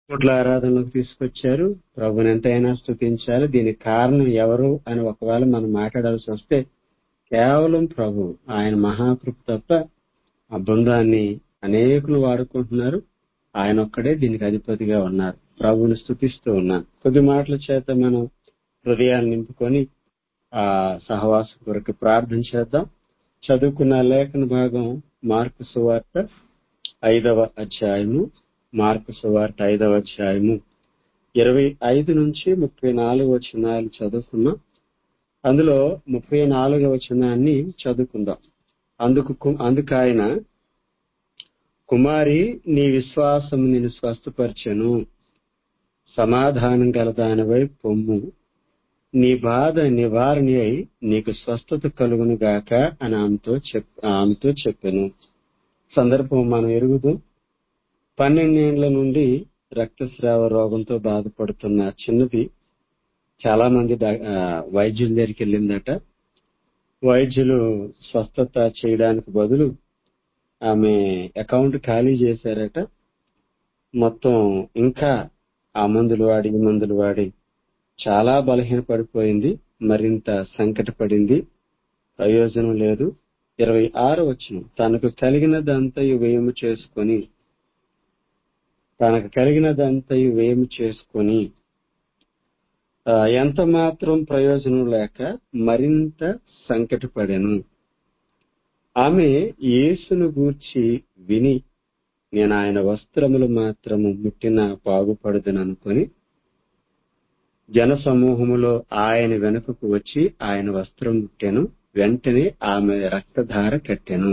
కోట్ల ఆరాధనలోకి తీసుకొచ్చారు ప్రభుని ఎంతైనా స్థుతించాలి దీనికి కారణం ఎవరు అని ఒకవేళ మనం మాట్లాడాల్సి వస్తే కేవలం ప్రభు ఆయన మహాకృప తప్ప ఆ బృందాన్ని అనేకులు వాడుకుంటున్నారు ఆయన ఒక్కడే దీనికి అధిపతిగా ఉన్నారు ప్రభుని స్థుతిస్తూ ఉన్నాను కొద్ది మాటల చేత మనం హృదయాన్ని నింపుకొని ఆ సహవాస కొరకు ప్రార్థన చేద్దాం చదువుకున్న లేఖన భాగం మార్కు సువార్త ఐదవ అధ్యాయము మార్కు సువార్త ఐదవ అధ్యాయము ఇరవై ఐదు నుంచి ముప్పై నాలుగు వచనాలు చదువుకున్నాం అందులో ముప్పై నాలుగవ వచనాన్ని చదువుకుందాం అందుకు కు- అందుకు ఆయన కుమారి నీ విశ్వాసం నిన్ను స్వస్థపరచెను సమాధానం గలదానివై పొమ్ము నీ బాధ నివారణ అయి నీకు స్వస్థత కలుగును గాక అని ఆమెతో చెప్ ఆమెతో చెప్పాను సందర్భం మనం ఎరుగుదు పన్నెండేండ్ల నుండి రక్తస్రావ రోగంతో బాధపడుతున్న చిన్నది చాలా మంది డా- ఆ, వైద్యుల దగ్గరికి వెళ్ళిందట వైద్యులు స్వస్థత చేయడానికి బదులు ఆమె అకౌంట్ ఖాళీ చేశారట మొత్తం ఇంకా ఆ మందులు వాడి ఈ మందులు వాడి చాలా బలహీన పడిపోయింది మరింత సంకటపడింది ప్రయోజనం లేదు ఇరవై ఆరు వచ్చిన తనకు కలిగినదంతయు వ్యయము చేసుకొని తనకు కలిగినదంతయు వ్యయము చేసుకొని ఆ, ఎంత మాత్రం ప్రయోజనం లేక మరింత సంకటపడెను ఆమె యేసును గూర్చి విని నేను ఆయన వస్త్రములు మాత్రము ముట్టిన బాగుపడదని అనుకొని జన సమూహములో ఆయన వెనుకకు వచ్చి ఆయన వస్త్రం ముట్టెను వెంటనే ఆమె రక్తధార కట్టెను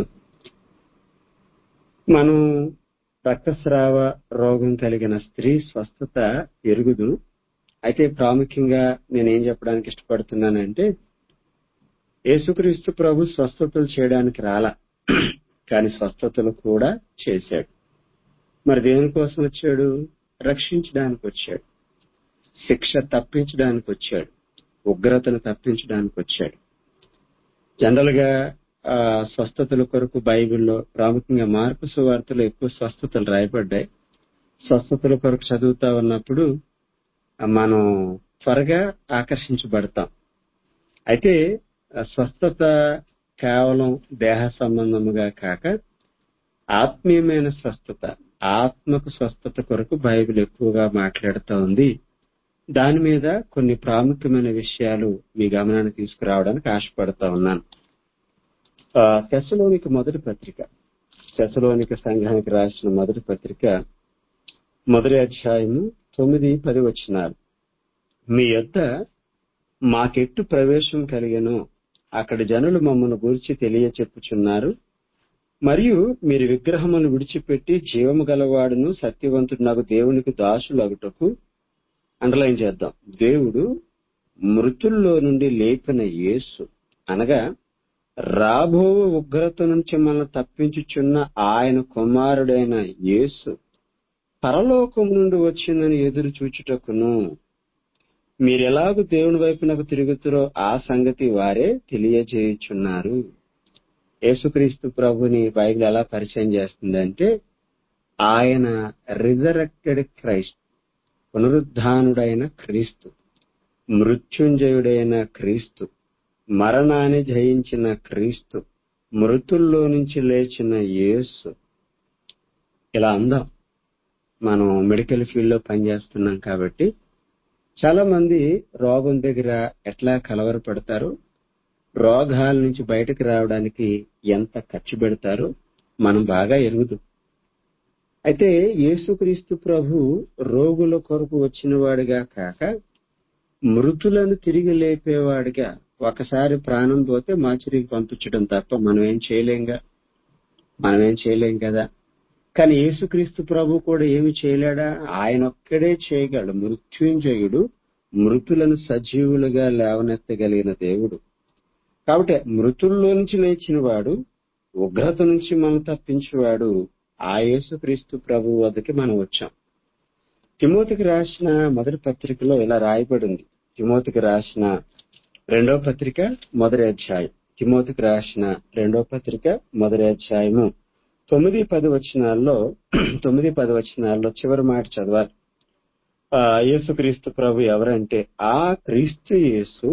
మనం రక్తస్రావ రోగం కలిగిన స్త్రీ స్వస్థత ఎరుగుదు అయితే ప్రాముఖ్యంగా నేనేం చెప్పడానికి ఇష్టపడుతున్నానంటే యేసుక్రీస్తు ప్రభు స్వస్థతలు చేయడానికి రాలా కానీ స్వస్థతలు కూడా చేశాడు మరి దేనికోసం వచ్చాడు రక్షించడానికి వచ్చాడు శిక్ష తప్పించడానికి వచ్చాడు ఉగ్రతను తప్పించడానికి వచ్చాడు జనరల్ గా ఆ, స్వస్థతల కొరకు బైబిల్లో ప్రాముఖ్యంగా మార్పు సువార్తలో ఎక్కువ స్వస్థతలు రాయబడ్డాయి స్వస్థతల కొరకు చదువుతా ఉన్నప్పుడు ఆ, మనం త్వరగా ఆకర్షించబడతాం అయితే ఆ, స్వస్థత కేవలం దేహ సంబంధముగా కాక ఆత్మీయమైన స్వస్థత ఆత్మకు స్వస్థత కొరకు బైబిల్ ఎక్కువగా మాట్లాడుతూ ఉంది దాని మీద కొన్ని ప్రాముఖ్యమైన విషయాలు మీ గమనానికి తీసుకురావడానికి ఆశపడతా ఉన్నాను ఆ, తెసలోనిక మొదటి పత్రిక తెసలోనిక సంఘానికి రాసిన మొదటి పత్రిక మొదటి అధ్యాయము తొమ్మిది పది వచనాలు మీ యొద్ద మాకెట్టు ప్రవేశం కలిగెను అక్కడి జనులు మమ్మల్ని గురించి తెలియచెప్పుచున్నారు మరియు మీరు విగ్రహమును విడిచిపెట్టి జీవము గలవాడును సత్యవంతుడు నాకు దేవునికి దాసులు అగుటకు అండర్లైన్ చేద్దాం దేవుడు మృతుల్లో నుండి లేపిన యేసు అనగా రాబో ఉగ్రత నుంచి మనల్ని తప్పించుచున్న ఆయన కుమారుడైన యేసు పరలోకం నుండి వచ్చిందని ఎదురు చూచుటకును మీరెలాగూ దేవుని వైపునకు తిరుగుతురో ఆ సంగతి వారే తెలియజేయుచున్నారు యేసుక్రీస్తు ప్రభుని బైబిల్ ఎలా పరిచయం చేస్తుందంటే ఆయన రిజరెక్టెడ్ క్రైస్ట్ పునరుద్ధానుడైన క్రీస్తు మృత్యుంజయుడైన క్రీస్తు మరణాన్ని జయించిన క్రీస్తు మృతుల్లో నుంచి లేచిన యేసు ఇలా అందాం మనం మెడికల్ ఫీల్డ్ లో పనిచేస్తున్నాం కాబట్టి చాలా మంది రోగం దగ్గర ఎట్లా కలవరపడతారు రోగాల నుంచి బయటకు రావడానికి ఎంత ఖర్చు పెడతారో మనం బాగా ఎరుగుదు అయితే యేసుక్రీస్తు ప్రభు రోగుల కొరకు వచ్చిన వాడిగా కాక మృతులను తిరిగి లేపేవాడిగా ఒకసారి ప్రాణం పోతే మాచురికి పంపించడం తప్ప మనం ఏం చేయలేంగా మనం ఏం చేయలేం కదా కానీ యేసుక్రీస్తు ప్రభు కూడా ఏమి చేయలేడా ఆయన ఒక్కడే చేయగలడు మృత్యుంజయుడు మృతులను సజీవులుగా లేవనెత్తగలిగిన దేవుడు కాబట్టి మృతుల్లో నుంచి లేచిన వాడు ఉగ్రత నుంచి మనం తప్పించేవాడు ఆ యేసుక్రీస్తు ప్రభు వద్దకి మనం వచ్చాం తిమోతికి రాసిన మొదటి పత్రికలో ఇలా రాయబడింది తిమోతికి రాసిన రెండో పత్రిక మొదటి అధ్యాయం తిమోతికి రాసిన రెండో పత్రిక మొదటి అధ్యాయము తొమ్మిది పది వచనాల్లో తొమ్మిది పది వచనాల్లో చివరి మాట చదవాలి ఆ, యేసుక్రీస్తు ప్రభు ఎవరంటే ఆ క్రీస్తు యేసు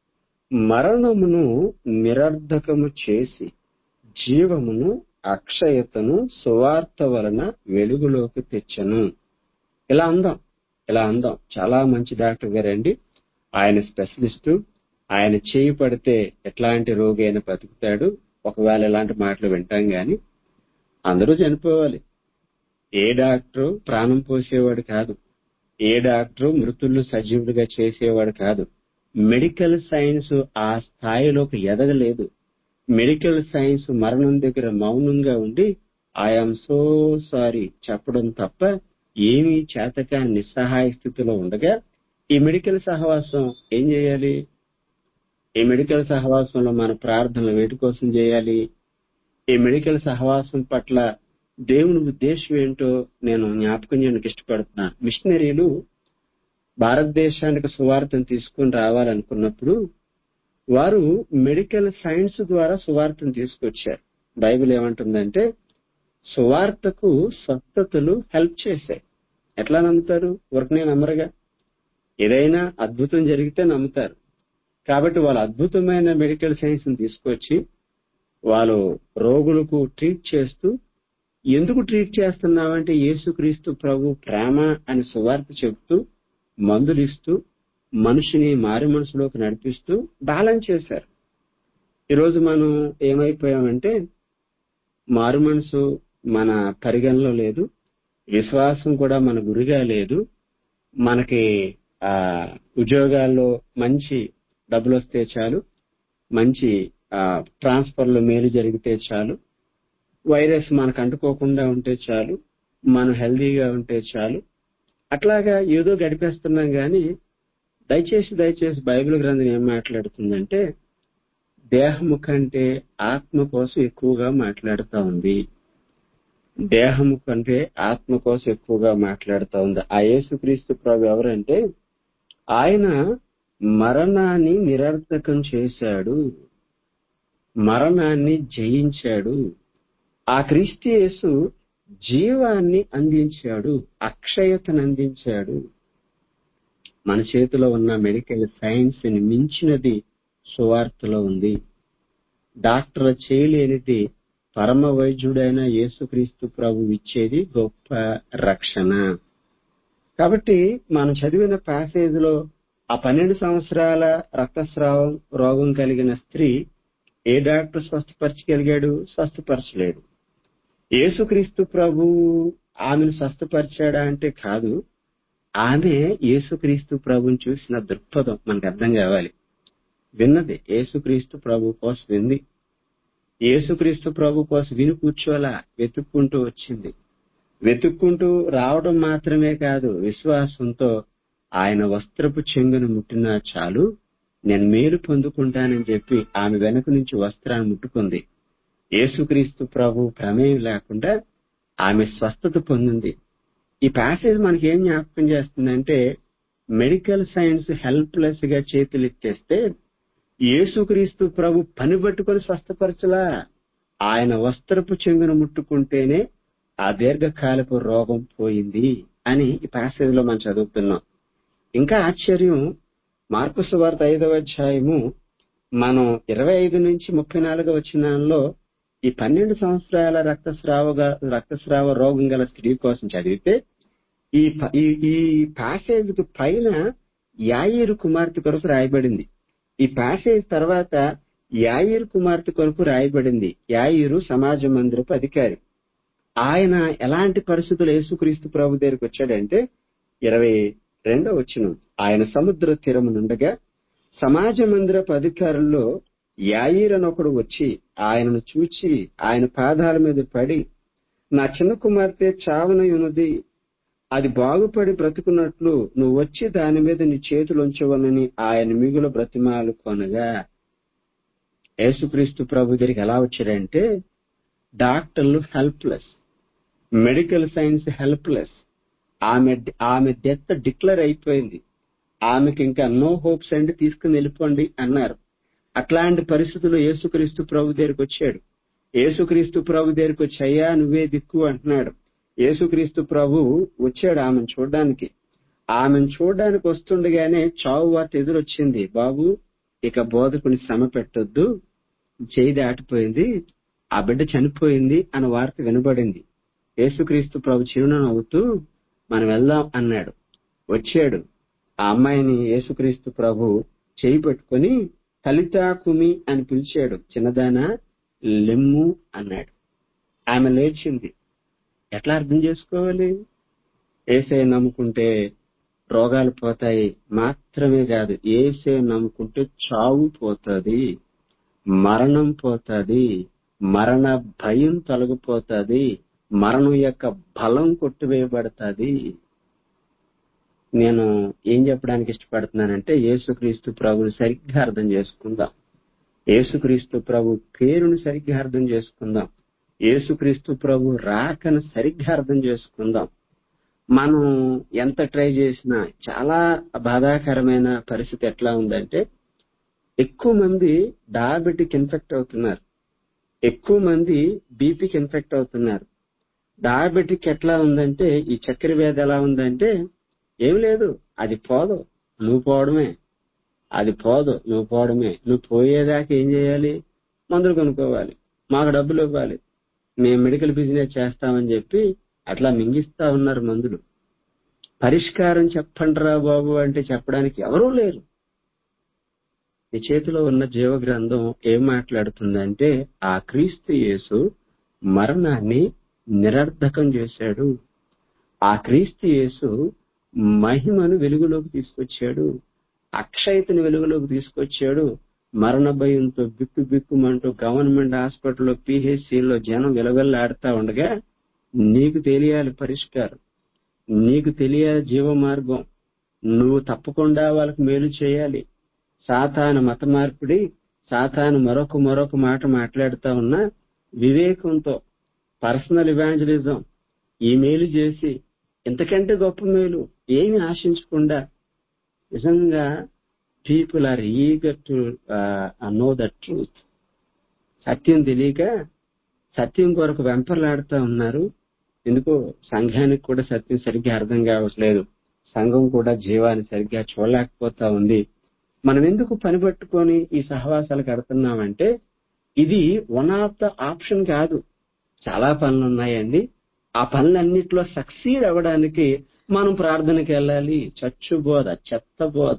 మరణమును నిరర్ధకము చేసి జీవమును అక్షయతను సువార్త వలన వెలుగులోకి తెచ్చను ఇలా అందాం ఇలా అందాం చాలా మంచి డాక్టర్ గారండి ఆయన స్పెషలిస్టు ఆయన చేయి పడితే ఎట్లాంటి రోగి అయినా బతుకుతాడు ఒకవేళ ఇలాంటి మాటలు వింటాం గాని అందరూ చనిపోవాలి ఏ డాక్టరు ప్రాణం పోసేవాడు కాదు ఏ డాక్టరు మృతులను సజీవుడిగా చేసేవాడు కాదు మెడికల్ సైన్స్ ఆ స్థాయిలోకి ఎదగలేదు మెడికల్ సైన్స్ మరణం దగ్గర మౌనంగా ఉండి ఐఆమ్ సో సారీ చెప్పడం తప్ప ఏమీ చేతకాని నిస్సహాయ స్థితిలో ఉండగా ఈ మెడికల్ సహవాసం ఏం చేయాలి ఈ మెడికల్ సహవాసంలో మన ప్రార్థనలు వేటి కోసం చేయాలి ఈ మెడికల్ సహవాసం పట్ల దేవుని ఉద్దేశం ఏంటో నేను జ్ఞాపకం చేయడానికి ఇష్టపడుతున్నా మిషనరీలు భారతదేశానికి సువార్తను తీసుకుని రావాలనుకున్నప్పుడు వారు మెడికల్ సైన్స్ ద్వారా సువార్తను తీసుకొచ్చారు బైబిల్ ఏమంటుందంటే సువార్తకు స్వస్థతలు హెల్ప్ చేశాయి ఎట్లా నమ్ముతారు ఊరకనే నమ్మరుగా ఏదైనా అద్భుతం జరిగితే నమ్ముతారు కాబట్టి వాళ్ళు అద్భుతమైన మెడికల్ సైన్స్ తీసుకొచ్చి వాళ్ళు రోగులకు ట్రీట్ చేస్తూ ఎందుకు ట్రీట్ చేస్తున్నామంటే యేసుక్రీస్తు ప్రభు ప్రేమ అని సువార్త చెప్తూ మందులు ఇస్తూ మనిషిని మారి మనసులోకి నడిపిస్తూ బ్యాలెన్స్ చేశారు ఈరోజు మనం ఏమైపోయామంటే మారు మనసు మన పరిగణలో లేదు విశ్వాసం కూడా మన గురిగా లేదు మనకి ఆ ఉద్యోగాల్లో మంచి డబ్బులు వస్తే చాలు మంచి ట్రాన్స్ఫర్లో మేలు జరిగితే చాలు వైరస్ మనకు అంటుకోకుండా ఉంటే చాలు మనం హెల్దీగా ఉంటే చాలు అట్లాగా ఏదో గడిపేస్తున్నాం కానీ దయచేసి దయచేసి బైబిల్ గ్రంథం ఏం మాట్లాడుతుందంటే దేహము కంటే ఆత్మ కోసం ఎక్కువగా మాట్లాడుతా ఉంది దేహము కంటే ఆత్మ కోసం ఎక్కువగా మాట్లాడుతా ఉంది ఆ యేసుక్రీస్తు ప్రభు ఎవరంటే ఆయన మరణాన్ని నిరర్థకం చేశాడు మరణాన్ని జయించాడు ఆ క్రీస్తు యేసు జీవాన్ని అందించాడు అక్షయతను అందించాడు మన చేతిలో ఉన్న మెడికల్ సైన్స్ ని మించినది సువార్తలో ఉంది డాక్టర్ చేయలేనిది పరమ వైద్యుడైన యేసుక్రీస్తు ప్రభు ఇచ్చేది గొప్ప రక్షణ కాబట్టి మనం చదివిన ప్యాసేజ్ లో ఆ పన్నెండు సంవత్సరాల రక్తస్రావం రోగం కలిగిన స్త్రీ ఏ డాక్టర్ స్వస్థపరచగలిగాడు స్వస్థపరచలేడు యేసుక్రీస్తు ప్రభు ఆమెను స్వస్థపరిచాడా అంటే కాదు ఆమె యేసుక్రీస్తు ప్రభుని చూసిన దృక్పథం మనకు అర్థం కావాలి విన్నది యేసుక్రీస్తు ప్రభు కోసం వింది యేసుక్రీస్తు ప్రభు కోసం విని కూర్చోలా వెతుక్కుంటూ వచ్చింది వెతుక్కుంటూ రావడం మాత్రమే కాదు విశ్వాసంతో ఆయన వస్త్రపు చెంగును ముట్టినా చాలు నేను మేలు పొందుకుంటానని చెప్పి ఆమె వెనక నుంచి వస్త్రాన్ని ముట్టుకుంది యేసుక్రీస్తు ప్రభు ప్రమేయం లేకుండా ఆమె స్వస్థత పొందింది ఈ ప్యాసేజ్ మనకి ఏం జ్ఞాపకం చేస్తుందంటే మెడికల్ సైన్స్ హెల్ప్లెస్ గా చేతులు ఎత్తేస్తే యేసుక్రీస్తు ప్రభు పని పట్టుకొని స్వస్థపరచలా ఆయన వస్త్రపు చెంగును ముట్టుకుంటేనే ఆ దీర్ఘకాలపు రోగం పోయింది అని ఈ ప్యాసేజ్ లో మనం చదువుతున్నాం ఇంకా ఆశ్చర్యం మార్పు సువార్త ఐదవ అధ్యాయము మనం ఇరవై ఐదు నుంచి ముప్పై నాలుగో వచ్చినాల్లో ఈ పన్నెండు సంవత్సరాల రక్తస్రావగా రక్తస్రావ రోగం గల స్త్రీ కోసం చదివితే ఈ ప- ఈ ఈ ప్యాసేజ్ కు పైన యాయిరు కుమార్తె కొరకు రాయబడింది ఈ ప్యాసేజ్ తర్వాత యాయిరు కుమార్తె కొరకు రాయబడింది యాయిరు సమాజ మందిరపు అధికారి ఆయన ఎలాంటి పరిస్థితులు యేసుక్రీస్తు ప్రభు దగ్గరికి వచ్చాడంటే ఇరవై రెండో వచ్చిన ఆయన సముద్ర తీరమునుండగా సమాజ మందిరపు అధికారుల్లో యాయిర్ అని ఒకడు వచ్చి ఆయనను చూచి ఆయన పాదాల మీద పడి నా చిన్న కుమార్తె చావనై ఉన్నది అది బాగుపడి బ్రతుకున్నట్లు నువ్వు వచ్చి దాని మీద నీ చేతులు ఉంచవనని ఆయన మిగులు బ్రతిమాలు కొనగా యేసుక్రీస్తు ప్రభు దగ్గరికి ఎలా వచ్చారంటే డాక్టర్లు హెల్ప్లెస్ మెడికల్ సైన్స్ హెల్ప్లెస్ ఆమె ఆమె డెత్ డిక్లేర్ అయిపోయింది ఆమెకి ఇంకా నో హోప్స్ అండి తీసుకుని వెళ్ళిపోండి అన్నారు అట్లాంటి పరిస్థితుల్లో యేసుక్రీస్తు ప్రభు దగ్గరికి వచ్చాడు యేసుక్రీస్తు ప్రభు దగ్గరికి వచ్చి అయ్యా నువ్వే దిక్కు అంటున్నాడు యేసుక్రీస్తు ప్రభు వచ్చాడు ఆమెను చూడడానికి ఆమెను చూడడానికి వస్తుండగానే చావు వార్త ఎదురొచ్చింది బాబు ఇక బోధకుని శ్రమ పెట్టొద్దు చేయి దాటిపోయింది ఆ బిడ్డ చనిపోయింది అన్న వార్త వినబడింది యేసుక్రీస్తు ప్రభు చిరునవ్వు నవ్వుతూ మనం వెళ్దాం అన్నాడు వచ్చాడు ఆ అమ్మాయిని యేసుక్రీస్తు ప్రభు చేయి పట్టుకొని తలితా కుమి అని పిలిచాడు చిన్నదానా లెమ్ము అన్నాడు ఆమె లేచింది ఎట్లా అర్థం చేసుకోవాలి ఏసే నమ్ముకుంటే రోగాలు పోతాయి మాత్రమే కాదు ఏసే నమ్ముకుంటే చావు పోతుంది మరణం పోతుంది మరణ భయం తొలగిపోతుంది మరణం యొక్క బలం కొట్టివేయబడుతుంది నేను ఏం చెప్పడానికి ఇష్టపడుతున్నానంటే యేసుక్రీస్తు ప్రభుని సరిగ్గా అర్థం చేసుకుందాం యేసుక్రీస్తు ప్రభు పేరును సరిగ్గా అర్థం చేసుకుందాం యేసుక్రీస్తు ప్రభు రాకను సరిగ్గా అర్థం చేసుకుందాం మనం ఎంత ట్రై చేసినా చాలా బాధాకరమైన పరిస్థితి ఎట్లా ఉందంటే ఎక్కువ మంది డయాబెటిక్ ఇన్ఫెక్ట్ అవుతున్నారు ఎక్కువ మంది బీపీకి ఇన్ఫెక్ట్ అవుతున్నారు డయాబెటిక్ ఎట్లా ఉందంటే ఈ చక్కెర వ్యాధి ఎలా ఉందంటే ఏం లేదు అది పోదు నువ్వు పోవడమే అది పోదు నువ్వు పోవడమే నువ్వు పోయేదాకా ఏం చేయాలి మందులు కొనుక్కోవాలి మాకు డబ్బులు ఇవ్వాలి మేము మెడికల్ బిజినెస్ చేస్తామని చెప్పి అట్లా మింగిస్తా ఉన్నారు మందులు పరిష్కారం చెప్పండి రా బాబు అంటే చెప్పడానికి ఎవరూ లేరు నీ చేతిలో ఉన్న జీవ గ్రంథం ఏం మాట్లాడుతుందంటే ఆ క్రీస్తు యేసు మరణాన్ని నిరర్ధకం చేశాడు ఆ క్రీస్తు యేసు మహిమను వెలుగులోకి తీసుకొచ్చాడు అక్షయతని వెలుగులోకి తీసుకొచ్చాడు మరణ భయంతో బిక్కు బిక్కుమంటూ గవర్నమెంట్ హాస్పిటల్లో పిహెచ్సిలో జనం విలవెల్లాడుతా ఉండగా నీకు తెలియాలి పరిష్కారం నీకు తెలియాలి జీవ మార్గం నువ్వు తప్పకుండా వాళ్ళకి మేలు చేయాలి సాతాను మత మార్పిడి సాతాను మరొక మరొక మాట మాట్లాడుతా ఉన్నా వివేకంతో పర్సనల్ ఇవాంజలిజం ఈ మేలు చేసి ఇంతకంటే గొప్ప మేలు ఏమి ఆశించకుండా నిజంగా people are eager to know the truth సత్యం తెలియక సత్యం కొరకు వెంపర్లాడుతూ ఉన్నారు ఎందుకో సంఘానికి కూడా సత్యం సరిగ్గా అర్థం కావట్లేదు సంఘం కూడా జీవాన్ని సరిగ్గా చూడలేకపోతా ఉంది మనం ఎందుకు పని పట్టుకొని ఈ సహవాసాలు కడుతున్నామంటే ఇది వన్ ఆఫ్ ద ఆప్షన్ కాదు చాలా పనులు ఉన్నాయండి ఆ పనులన్నిట్లో సక్సీడ్ అవ్వడానికి మనం ప్రార్థనకి వెళ్ళాలి చచ్చు బోధ చెత్త బోధ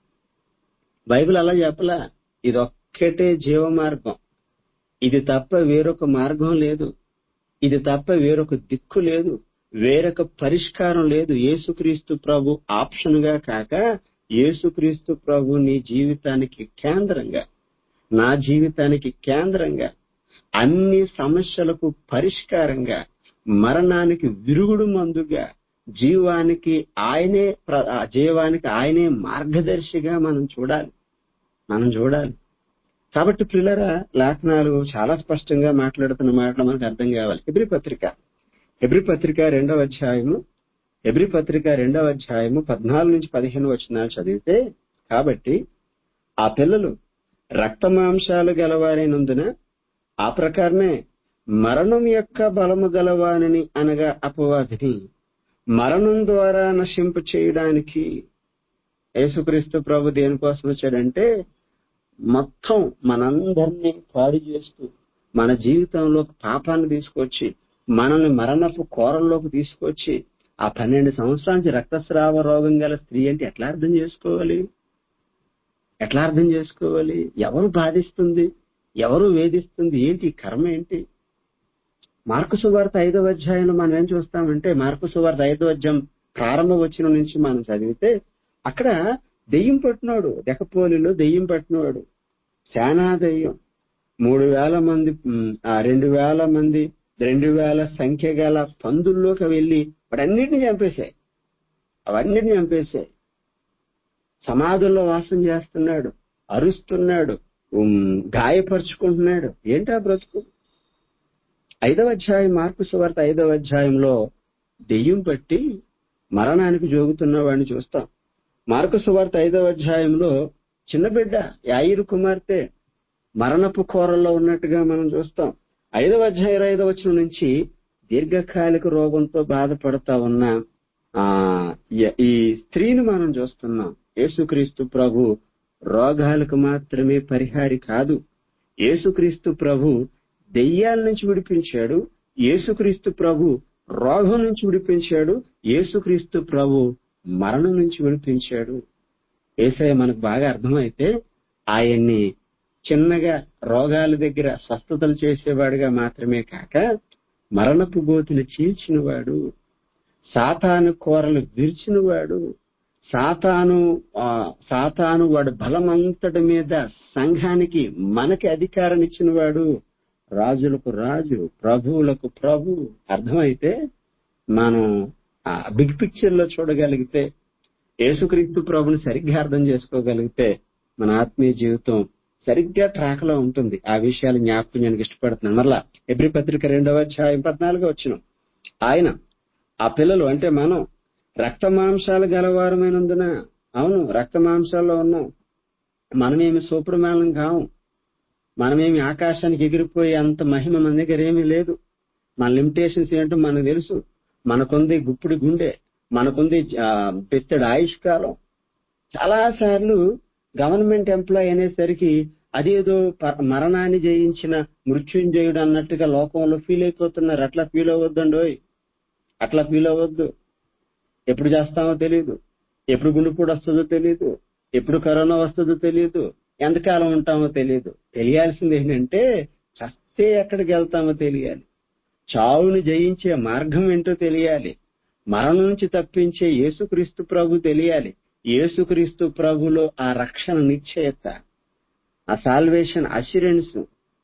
బైబిల్ అలా చెప్పలా ఇది ఒక్కటే జీవ మార్గం ఇది తప్ప వేరొక మార్గం లేదు ఇది తప్ప వేరొక దిక్కు లేదు వేరొక పరిష్కారం లేదు యేసుక్రీస్తు ప్రభు ఆప్షన్ గా కాక యేసుక్రీస్తు ప్రభు నీ జీవితానికి కేంద్రంగా నా జీవితానికి కేంద్రంగా అన్ని సమస్యలకు పరిష్కారంగా మరణానికి విరుగుడు మందుగా జీవానికి ఆయనే ప్ర- ఆ జీవానికి ఆయనే మార్గదర్శిగా మనం చూడాలి మనం చూడాలి కాబట్టి పిల్లరా లేఖనాలు చాలా స్పష్టంగా మాట్లాడుతున్న మాటలు మనకు అర్థం కావాలి ఎబ్రి పత్రిక ఎబ్రి పత్రిక రెండవ అధ్యాయము ఎబ్రి పత్రిక రెండవ అధ్యాయము పద్నాలుగు నుంచి పదిహేను వచనాలు చదివితే కాబట్టి ఆ పిల్లలు రక్తమాంసాలు గలవారైనందున ఆ ప్రకారమే మరణం యొక్క బలము గలవానిని అనగా అపవాదిని మరణం ద్వారా నశింపు చేయడానికి యేసుక్రీస్తు ప్రభు దేనికోసం వచ్చాడంటే మొత్తం మనందరినీ పాడు చేస్తూ మన జీవితంలో పాపాన్ని తీసుకొచ్చి మనల్ని మరణపు కోరల్లోకి తీసుకొచ్చి ఆ పన్నెండు సంవత్సరాల నుంచి రక్తస్రావ రోగం గల స్త్రీ అంటే ఎట్లా అర్థం చేసుకోవాలి ఎట్లా అర్థం చేసుకోవాలి ఎవరు బాధిస్తుంది ఎవరు వేధిస్తుంది ఏంటి ఈ కర్మ ఏంటి మార్కు సువార్త ఐదవ అధ్యాయంలో మనం ఏం చూస్తామంటే మార్కు సువార్త ఐదవ అధ్యాయం ప్రారంభ వచ్చిన నుంచి మనం చదివితే అక్కడ దెయ్యం పట్టినోడు దెకపోలిలో దెయ్యం పట్టినవాడు శానా దెయ్యం మూడు వేల మంది ఉమ్, ఆ రెండు వేల మంది రెండు వేల సంఖ్య గల పందుల్లోకి వెళ్ళి వాటన్నిటిని చంపేశాయి అవన్నిటిని చంపేశాయి సమాధుల్లో వాసం చేస్తున్నాడు అరుస్తున్నాడు ఉమ్, గాయపరుచుకుంటున్నాడు ఏంటా బ్రతుకు ఐదవ అధ్యాయం మార్పు సువార్త ఐదవ అధ్యాయంలో దెయ్యం పట్టి మరణానికి జోగుతున్న వాడిని చూస్తాం మార్కు సువార్త ఐదవ అధ్యాయంలో చిన్న బిడ్డ యాయిరు కుమార్తె మరణపు కోరల్లో ఉన్నట్టుగా మనం చూస్తాం ఐదవ అధ్యాయం ఐదవ వచనం నుంచి దీర్ఘకాలిక రోగంతో బాధపడతా ఉన్న ఆ య- ఈ స్త్రీని మనం చూస్తున్నాం యేసుక్రీస్తు ప్రభు రోగాలకు మాత్రమే పరిహారి కాదు యేసుక్రీస్తు ప్రభు దెయ్యాల నుంచి విడిపించాడు యేసుక్రీస్తు ప్రభు రోగం నుంచి విడిపించాడు యేసుక్రీస్తు ప్రభు మరణం నుంచి విడిపించాడు ఏసయ్య మనకు బాగా అర్థమైతే ఆయన్ని చిన్నగా రోగాల దగ్గర స్వస్థతలు చేసేవాడుగా మాత్రమే కాక మరణపు గోతిని చీల్చినవాడు సాతాను కూరలు విరిచినవాడు సాతాను ఆ, సాతాను వాడు బలమంతటి మీద సంఘానికి మనకి అధికారం ఇచ్చినవాడు రాజులకు రాజు ప్రభువులకు ప్రభు అర్థమైతే మనం ఆ బిగ్ పిక్చర్ లో చూడగలిగితే యేసుక్రీస్తు ప్రభుని సరిగ్గా అర్థం చేసుకోగలిగితే మన ఆత్మీయ జీవితం సరిగ్గా ట్రాక్ లో ఉంటుంది ఆ విషయాలు జ్ఞాపకం నేను ఇష్టపడుతున్నాను మరలా ఎబ్రి పత్రిక రెండవ అధ్యాయం పద్నాలుగో వచ్చిన ఆయన ఆ పిల్లలు అంటే మనం రక్త మాంసాలు గలవారమైనందున అవును రక్త మాంసాల్లో ఉన్నాం మనమేమి సూపర్మానం కాము మనమేమి ఆకాశానికి ఎగిరిపోయే అంత మహిమ మన దగ్గర ఏమీ లేదు మన లిమిటేషన్స్ ఏంటో మనకు తెలుసు మనకుంది గుప్పుడు గుండె మనకుంది ఆ, పెత్తడి ఆయుష్ కాలం చాలా సార్లు గవర్నమెంట్ ఎంప్లాయ్ అనేసరికి అదేదో ప- మరణాన్ని జయించిన మృత్యుంజయుడు అన్నట్టుగా లోకంలో ఫీల్ అయిపోతున్నారు అట్లా ఫీల్ అవ్వద్దండోయ్ అట్లా ఫీల్ అవ్వద్దు ఎప్పుడు చేస్తామో తెలియదు ఎప్పుడు గుండెపోటు వస్తుందో తెలియదు ఎప్పుడు కరోనా వస్తుందో తెలియదు ఎంతకాలం ఉంటామో తెలియదు తెలియాల్సింది ఏంటంటే చస్తే ఎక్కడికి వెళ్తామో తెలియాలి చావును జయించే మార్గం ఏంటో తెలియాలి మరణం నుంచి తప్పించే యేసుక్రీస్తు ప్రభు తెలియాలి యేసుక్రీస్తు ప్రభులో ఆ రక్షణ నిశ్చయత ఆ సాల్వేషన్ అసిరెన్స్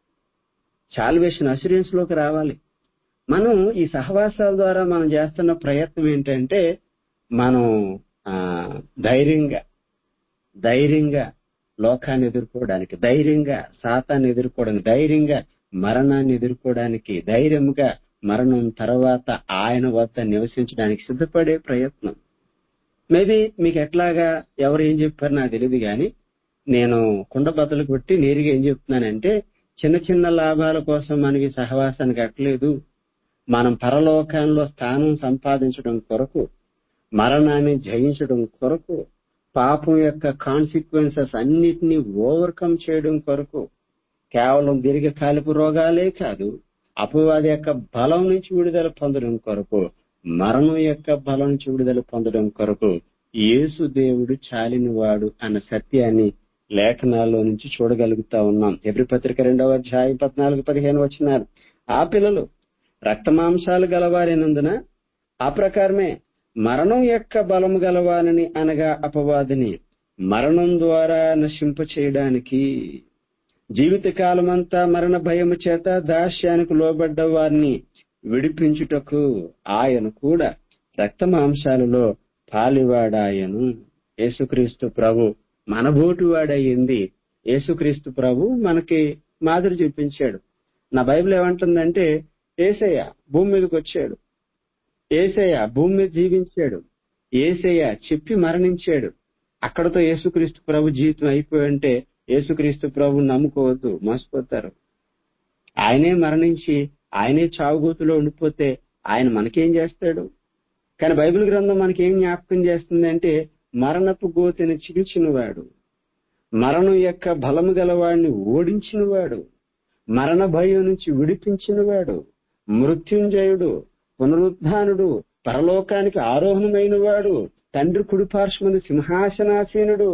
సాల్వేషన్ అసిరెన్స్ లోకి రావాలి మనం ఈ సహవాసాల ద్వారా మనం చేస్తున్న ప్రయత్నం ఏంటంటే మనం ఆ, ధైర్యంగా ధైర్యంగా లోకాన్ని ఎదుర్కోవడానికి ధైర్యంగా సాతాన్ని ఎదుర్కోవడానికి ధైర్యంగా మరణాన్ని ఎదుర్కోవడానికి ధైర్యంగా మరణం తర్వాత ఆయన వద్ద నివసించడానికి సిద్ధపడే ప్రయత్నం మేబీ మీకు ఎట్లాగా ఎవరు ఏం చెప్పారు నాకు తెలియదు కానీ నేను కుండ బద్దలు కొట్టి నేరుగా ఏం చెప్తున్నానంటే చిన్న చిన్న లాభాల కోసం మనకి సహవాసానికి అట్లేదు మనం పరలోకంలో స్థానం సంపాదించడం కొరకు మరణాన్ని జయించడం కొరకు పాపం యొక్క కాన్సిక్వెన్సెస్ అన్నిటినీ ఓవర్కమ్ చేయడం కొరకు కేవలం దీర్ఘకాలిక రోగాలే కాదు అపవాది యొక్క బలం నుంచి విడుదల పొందడం కొరకు మరణం యొక్క బలం నుంచి విడుదల పొందడం కొరకు యేసు దేవుడు చాలినవాడు అన్న సత్యాన్ని లేఖనాల్లో నుంచి చూడగలుగుతా ఉన్నాం ఎబ్రి పత్రిక రెండవ అధ్యాయం పద్నాలుగు పదిహేను వచ్చినారు ఆ పిల్లలు రక్తమాంసాలు గలవారైనందున ఆ ప్రకారమే మరణం యొక్క బలము గలవానని అనగా అపవాదిని మరణం ద్వారా నశింప చేయడానికి జీవితకాలమంతా మరణ భయము చేత దాస్యానికి లోబడ్డ వారిని విడిపించుటకు ఆయన కూడా రక్త మాంసాలలో పాలివాడాయను యేసుక్రీస్తు ప్రభు మనబోటి వాడయ్యింది యేసుక్రీస్తు ప్రభు మనకి మాదిరి చూపించాడు నా బైబిల్ ఏమంటుందంటే ఏసయ్య భూమి మీదకి వచ్చాడు ఏసయ్య భూమి మీద జీవించాడు ఏసయ్య చెప్పి మరణించాడు అక్కడతో యేసుక్రీస్తు ప్రభు జీవితం అయిపోయింటే యేసుక్రీస్తు ప్రభు నమ్ముకోవద్దు మోసపోతారు ఆయనే మరణించి ఆయనే చావుగూతులో ఉండిపోతే ఆయన మనకేం చేస్తాడు కానీ బైబిల్ గ్రంథం మనకేం జ్ఞాపకం చేస్తుంది అంటే మరణపు గోతిని చిగిల్చినవాడు మరణం యొక్క బలము గలవాడిని ఓడించినవాడు మరణ భయం నుంచి విడిపించినవాడు మృత్యుంజయుడు పునరుద్ధానుడు పరలోకానికి ఆరోహణమైన వాడు తండ్రి కుడిపార్శ్వమంది సింహాసనాసీనుడు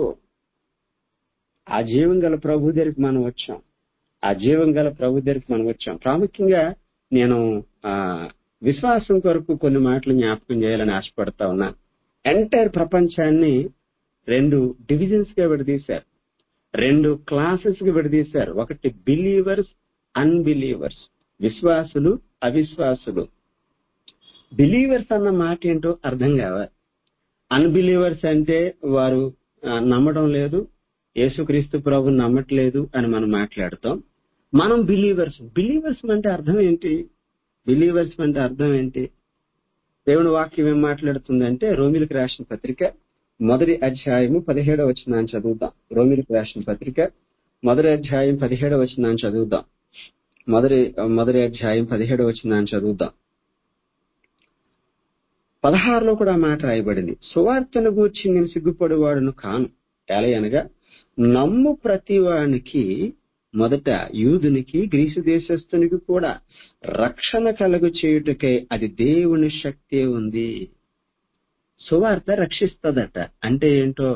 ఆ జీవం గల ప్రభు దగ్గరికి మనం వచ్చాం ఆ జీవం గల ప్రభు దగ్గరికి మనం వచ్చాం ప్రాముఖ్యంగా నేను ఆ విశ్వాసం కొరకు కొన్ని మాటలు జ్ఞాపకం చేయాలని ఆశపడతా ఉన్నా ఎంటైర్ ప్రపంచాన్ని రెండు డివిజన్స్ గా విడదీశారు రెండు క్లాసెస్ గా విడదీశారు ఒకటి బిలీవర్స్ అన్బిలీవర్స్ విశ్వాసులు అవిశ్వాసులు బిలీవర్స్ అన్న మాట ఏంటో అర్థం కావాలి అన్బిలీవర్స్ అంటే వారు ఆ, నమ్మడం లేదు యేసుక్రీస్తు ప్రభు నమ్మట్లేదు అని మనం మాట్లాడుతాం మనం బిలీవర్స్ బిలీవర్స్ అంటే అర్థం ఏంటి బిలీవర్స్ అంటే అర్థం ఏంటి దేవుని వాక్యం ఏం మాట్లాడుతుందంటే రోమిలకు రాసిన పత్రిక మొదటి అధ్యాయము పదిహేడవ వచ్చినాన్ని చదువుదాం రోమిలకు రాసిన పత్రిక మొదటి అధ్యాయం పదిహేడవ వచ్చినాన్ని చదువుదాం మొదటి మొదటి అధ్యాయం పదిహేడవ వచ్చినాన్ని చదువుదాం పదహారులో కూడా ఆ మాట రాయబడింది సువార్తను గూర్చి నేను సిగ్గుపడేవాడును కాను ఎలయనగా నమ్ము ప్రతివానికి మొదట యూదునికి గ్రీసు దేశస్థునికి కూడా రక్షణ కలుగు చేయుటకై అది దేవుని శక్తి ఉంది సువార్త రక్షిస్తదట అంటే ఏంటో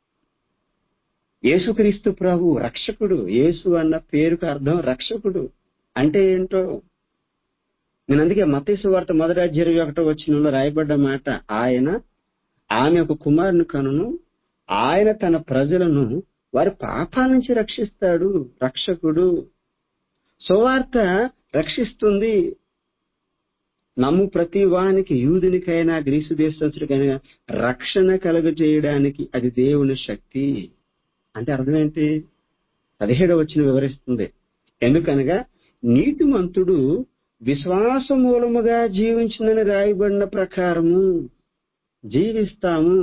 యేసుక్రీస్తు ప్రభు రక్షకుడు యేసు అన్న పేరుకు అర్థం రక్షకుడు అంటే ఏంటో నేను అందుకే మతేసు వార్త మొదటి అధ్యాయం ఒకటో వచ్చిన రాయబడ్డ మాట ఆయన ఆమె ఒక కుమారుని కనును ఆయన తన ప్రజలను వారి పాపాల నుంచి రక్షిస్తాడు రక్షకుడు సువార్త రక్షిస్తుంది నమ్ము ప్రతి వానికి యూదునికైనా గ్రీసు దేశస్తుడికైనా రక్షణ కలుగజేయడానికి అది దేవుని శక్తి అంటే అర్థం ఏంటి పదిహేడవ వచ్చిన వివరిస్తుంది ఎందుకనగా నీతిమంతుడు విశ్వాస మూలముగా జీవించిందని రాయబడిన ప్రకారము జీవిస్తాము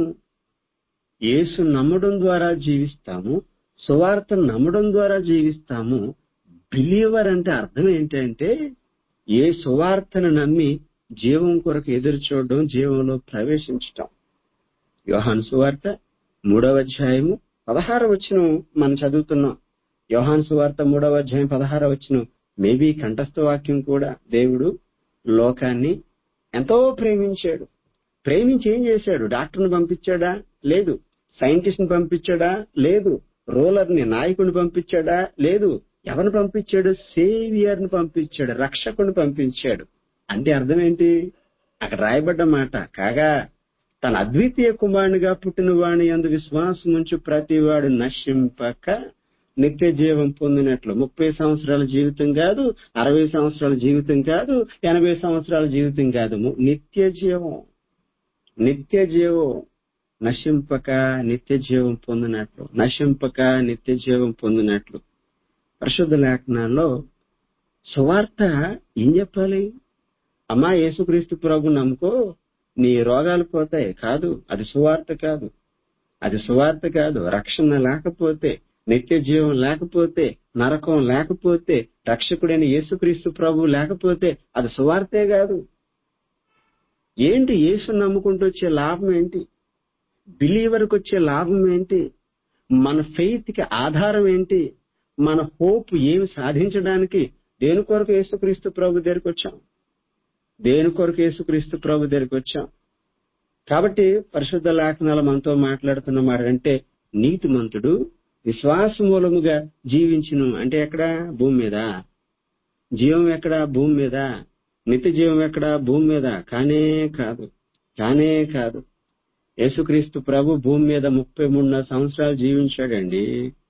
యేసు నమ్మడం ద్వారా జీవిస్తాము సువార్త నమ్మడం ద్వారా జీవిస్తాము బిలీవర్ అంటే అర్థం ఏంటంటే ఏ సువార్తను నమ్మి జీవం కొరకు ఎదురు చూడడం జీవంలో ప్రవేశించటం యోహాన్ సువార్త మూడవ అధ్యాయము పదహార వచ్చిన మనం చదువుతున్నాం యోహాన్ సువార్త మూడవ అధ్యాయం పదహార వచ్చిన మేబీ కంఠస్థ వాక్యం కూడా దేవుడు లోకాన్ని ఎంతో ప్రేమించాడు ప్రేమించి ఏం చేశాడు డాక్టర్ని పంపించాడా లేదు సైంటిస్ట్ ని పంపించాడా లేదు రూలర్ ని నాయకుడిని పంపించాడా లేదు ఎవరిని పంపించాడు సేవియర్ ని పంపించాడు రక్షకుని పంపించాడు అంటే అర్థం ఏంటి అక్కడ రాయబడ్డ మాట కాగా తన అద్వితీయ కుమారునిగా పుట్టిన వాణి అందు విశ్వాసం ఉంచి ప్రతివాడు నశింపక నిత్య జీవం పొందినట్లు ముప్పై సంవత్సరాల జీవితం కాదు అరవై సంవత్సరాల జీవితం కాదు ఎనభై సంవత్సరాల జీవితం కాదు నిత్య జీవం నిత్య జీవం నశింపక నిత్య జీవం పొందినట్లు నశింపక నిత్య జీవం పొందినట్లు పరిశుద్ధ లేఖనాల్లో సువార్త ఏం చెప్పాలి అమ్మా యేసుక్రీస్తు ప్రభు నమ్ముకో నీ రోగాలు పోతాయి కాదు అది సువార్త కాదు అది సువార్త కాదు రక్షణ లేకపోతే నిత్య జీవం లేకపోతే నరకం లేకపోతే రక్షకుడైన యేసుక్రీస్తు ప్రభు లేకపోతే అది సువార్తే కాదు ఏంటి యేసు నమ్ముకుంటూ వచ్చే లాభం ఏంటి బిలీవర్కి వచ్చే లాభం ఏంటి మన ఫెయిత్ కి ఆధారం ఏంటి మన హోప్ ఏమి సాధించడానికి దేని కొరకు యేసుక్రీస్తు ప్రభు దగ్గరికి వచ్చాం దేని కొరకు యేసుక్రీస్తు ప్రభు దగ్గరికి వచ్చాం కాబట్టి పరిశుద్ధ లేఖనాలు మనతో మాట్లాడుతున్న మాట అంటే నీతిమంతుడు విశ్వాస మూలముగా జీవించును అంటే ఎక్కడ భూమి మీద జీవం ఎక్కడ భూమి మీద నిత్య జీవం ఎక్కడ భూమి మీద కానే కాదు కానే కాదు యేసుక్రీస్తు ప్రభు భూమి మీద ముప్పై మూడున్నర సంవత్సరాలు జీవించాడండి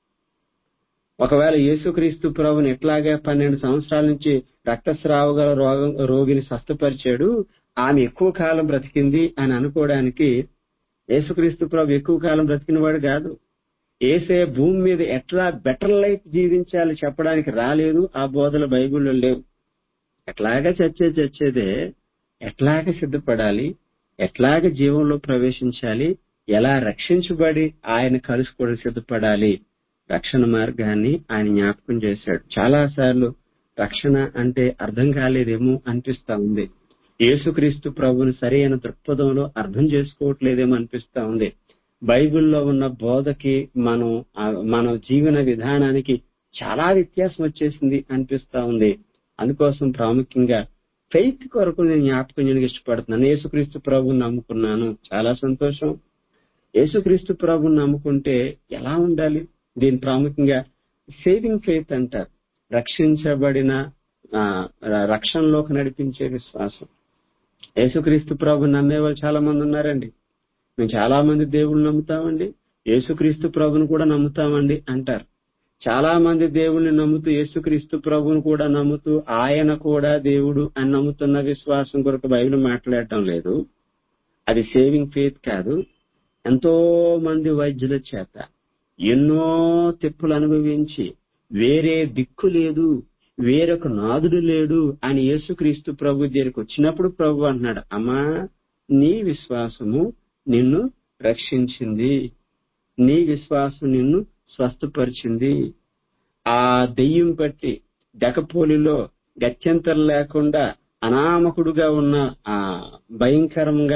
ఒకవేళ యేసుక్రీస్తు ప్రభుని ఎట్లాగా పన్నెండు సంవత్సరాల నుంచి రక్తస్రావ గల రోగం రోగిని స్వస్థపరిచాడు ఆమె ఎక్కువ కాలం బ్రతికింది అని అనుకోవడానికి యేసుక్రీస్తు ప్రభు ఎక్కువ కాలం బ్రతికినవాడు కాదు ఏసే భూమి మీద ఎట్లా బెటర్ లైఫ్ జీవించాలి చెప్పడానికి రాలేదు ఆ బోధలు బైబిల్లో లేవు ఎట్లాగా చచ్చే చచ్చేదే ఎట్లాగ సిద్ధపడాలి ఎట్లాగ జీవంలో ప్రవేశించాలి ఎలా రక్షించబడి ఆయన కలుసుకోవడం సిద్ధపడాలి రక్షణ మార్గాన్ని ఆయన జ్ఞాపకం చేశాడు చాలా సార్లు రక్షణ అంటే అర్థం కాలేదేమో అనిపిస్తా ఉంది యేసుక్రీస్తు ప్రభుని సరైన దృక్పథంలో అర్థం చేసుకోవట్లేదేమో అనిపిస్తా ఉంది బైబిల్లో ఉన్న బోధకి మనం మన జీవన విధానానికి చాలా వ్యత్యాసం వచ్చేసింది అనిపిస్తా ఉంది అందుకోసం ప్రాముఖ్యంగా ఫెయిత్ కొరకు నేను జ్ఞాపకం చేయడానికి ఇష్టపడుతున్నాను యేసుక్రీస్తు ప్రభుని నమ్ముకున్నాను చాలా సంతోషం యేసుక్రీస్తు ప్రభుని నమ్ముకుంటే ఎలా ఉండాలి దీని ప్రాముఖ్యంగా సేవింగ్ ఫెయిత్ అంటారు రక్షించబడిన రక్షణలోకి నడిపించే విశ్వాసం యేసుక్రీస్తు ప్రభు నమ్మే వాళ్ళు చాలా మంది ఉన్నారండి మేము చాలా మంది దేవుళ్ళు నమ్ముతామండి యేసుక్రీస్తు ప్రభుని కూడా నమ్ముతామండి అంటారు చాలా మంది దేవుణ్ణి నమ్ముతూ యేసుక్రీస్తు ప్రభుని కూడా నమ్ముతూ ఆయన కూడా దేవుడు అని నమ్ముతున్న విశ్వాసం కొరకు బైబిల్ మాట్లాడటం లేదు అది సేవింగ్ ఫెయిత్ కాదు ఎంతో మంది వైద్యుల చేత ఎన్నో తిప్పులు అనుభవించి వేరే దిక్కు లేదు వేరొక నాదుడు లేడు అని యేసుక్రీస్తు ప్రభు దగ్గరికి వచ్చినప్పుడు ప్రభు అంటున్నాడు అమ్మా నీ విశ్వాసము నిన్ను రక్షించింది నీ విశ్వాసం నిన్ను స్వస్థపరిచింది ఆ దెయ్యం పట్టి డకపోలిలో గత్యంతరం లేకుండా అనామకుడుగా ఉన్న ఆ భయంకరంగా